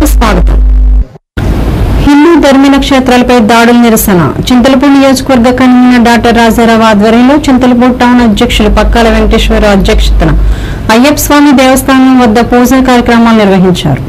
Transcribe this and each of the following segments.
స్వాగతం హిందూ ధర్మీయ క్షేత్రాలపై దాడుల నిరసన చింతలపూడి నియోజకవర్గ కన్వీనర్ డాక్టర్ రాజారావు ఆధ్వర్యంలో చింతలపూడి టౌన్ అధ్యక్షులు పక్కాల వెంకటేశ్వరరావు అధ్యక్షతన అయ్యప్ప స్వామి దేవస్థానం వద్ద పూజా కార్యక్రమాలు నిర్వహించారు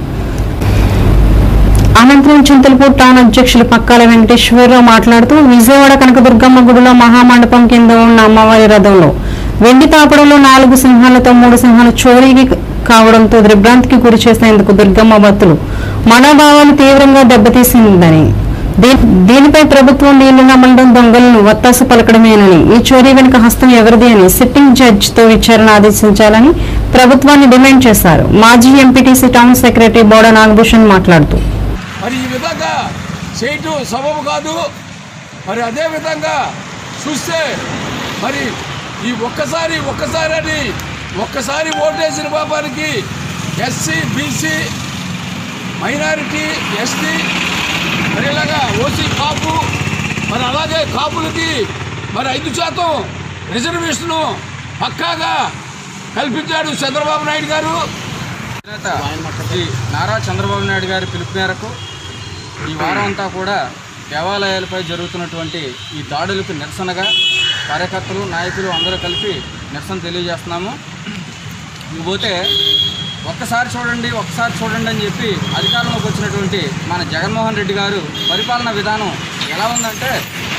అనంతరం చింతలపూడి టౌన్ అధ్యక్షులు పక్కాల వెంకటేశ్వరరావు మాట్లాడుతూ విజయవాడ కనకదుర్గమ్మ గుడిలో మహామండపం కింద ఉన్న అమ్మవారి రథంలో వెండి తాపడంలో నాలుగు సింహాలతో మూడు సింహాలు చోరీకి కావడంతో దిగ్భ్రాంతికి గురి చేసేందుకు దుర్గమ్మ భక్తులు మనోభావాలు తీవ్రంగా దెబ్బతీసిందని దీ- దీనిపై ప్రభుత్వం నీళ్లు నమ్మడం దొంగలను వత్తాసు పలకడమేనని ఈ చోరీ వెనుక హస్తం ఎవరిది అని సిట్టింగ్ జడ్జితో విచారణ ఆదేశించాలని ప్రభుత్వాన్ని డిమాండ్ చేశారు మాజీ MPTC town secretary Boda Nagabhushan మాట్లాడుతూ మరి ఈ విధంగా చేయటం సబబు కాదు మరి అదే విధంగా చూస్తే మరి ఈ ఒక్కసారి ఒక్కసారి అని ఒక్కసారి ఓటేసిన పాపానికి ఎస్సీ బీసీ మైనారిటీ ఎస్టీ మరి ఇలాగా ఓసీ కాపు మరి అలాగే కాపులకి మరి ఐదు శాతం రిజర్వేషను పక్కాగా కల్పించాడు చంద్రబాబు నాయుడు గారు నేత శ్రీ నారా చంద్రబాబు నాయుడు గారి పిలుపు మేరకు ఈ వారం అంతా కూడా దేవాలయాలపై జరుగుతున్నటువంటి ఈ దాడులకు నిరసనగా కార్యకర్తలు నాయకులు అందరూ కలిపి నిరసన తెలియజేస్తున్నాము ఇకపోతే ఒక్కసారి చూడండి ఒక్కసారి చూడండి అని చెప్పి అధికారంలోకి వచ్చినటువంటి మన జగన్మోహన్ రెడ్డి గారు పరిపాలన విధానం ఎలా ఉందంటే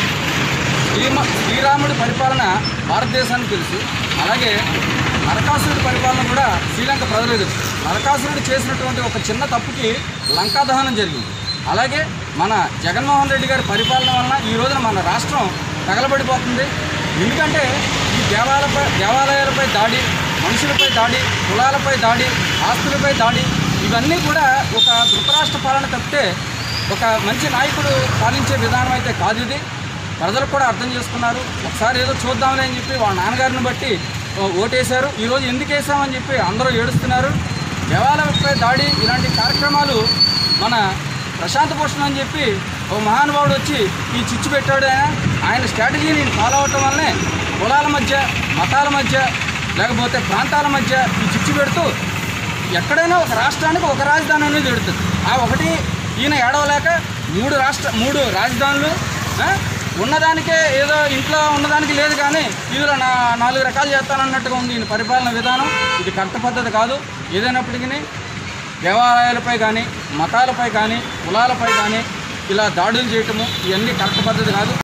శ్రీమ శ్రీరాముడి పరిపాలన భారతదేశానికి తెలుసు అలాగే నరకాసురుడి పరిపాలన కూడా శ్రీలంక ప్రజలకు తెలుసు నరకాసురుడు చేసినటువంటి ఒక చిన్న తప్పుకి లంకా దహనం జరిగింది అలాగే మన జగన్మోహన్ రెడ్డి గారి పరిపాలన వలన ఈ రోజున మన రాష్ట్రం తగలబడిపోతుంది ఎందుకంటే ఈ దేవాలయపై దేవాలయాలపై దాడి మనుషులపై దాడి కులాలపై దాడి ఆస్తులపై దాడి ఇవన్నీ కూడా ఒక ధృతరాష్ట్ర పాలన తప్పితే ఒక మంచి నాయకుడు పాలించే విధానం అయితే కాదు ఇది ప్రజలు కూడా అర్థం చేసుకున్నారు ఒకసారి ఏదో చూద్దామని అని చెప్పి వాళ్ళ నాన్నగారిని బట్టి ఓ, ఓటేశారు ఈరోజు ఎందుకు వేసామని చెప్పి అందరూ ఏడుస్తున్నారు దేవాలయంపై దాడి ఇలాంటి కార్యక్రమాలు మన ప్రశాంత్ భూషణ్ అని చెప్పి ఓ మహానుభావుడు వచ్చి ఈ చిచ్చు పెట్టాడు ఆయన ఆయన స్ట్రాటజీని ఫాలో అవటం వల్లనే కులాల మధ్య మతాల మధ్య లేకపోతే ప్రాంతాల మధ్య ఈ చిచ్చు పెడుతూ ఎక్కడైనా ఒక రాష్ట్రానికి ఒక రాజధాని అనేది పెడుతుంది ఆ ఒకటి ఈయన ఏడవలేక మూడు రాష్ట్ర మూడు రాజధానులు ఆ, ఉన్నదానికే ఏదో ఇంట్లో ఉన్నదానికి లేదు కానీ ఇందులో నా నాలుగు రకాలు చేస్తానన్నట్టుగా ఉంది ఈయన పరిపాలన విధానం ఇది కరెక్ట్ పద్ధతి కాదు ఏదైనప్పటికీ దేవాలయాలపై కానీ మతాలపై కానీ కులాలపై కానీ ఇలా దాడులు చేయటము ఇవన్నీ కరెక్ట్ పద్ధతి కాదు